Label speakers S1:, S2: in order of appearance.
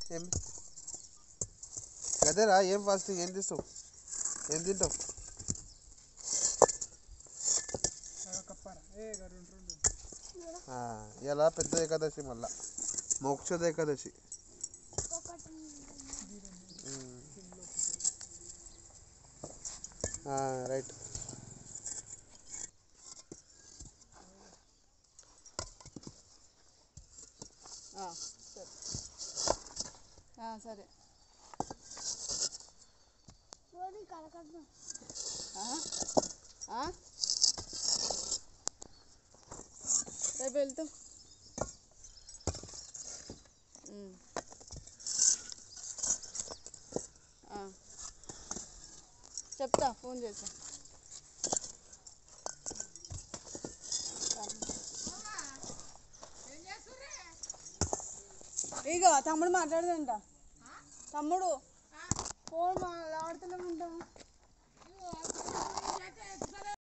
S1: ఏం గదేరా ఏం ఫాస్టింగ్ ఏం తీస్తావు ఏం తింటావు ఇలా పెద్ద ఏకాదశి మళ్ళా మోక్షద ఏకాదశి రైట్
S2: ఆ, సరే ఆ, సరే ఆ? ఆ? రేపు వెళ్తాం ఉమ్. ఆ. చెప్తా ఫోన్ చేసా ఇగో తమ్ముడు మాట్లాడదంట తమ్ముడు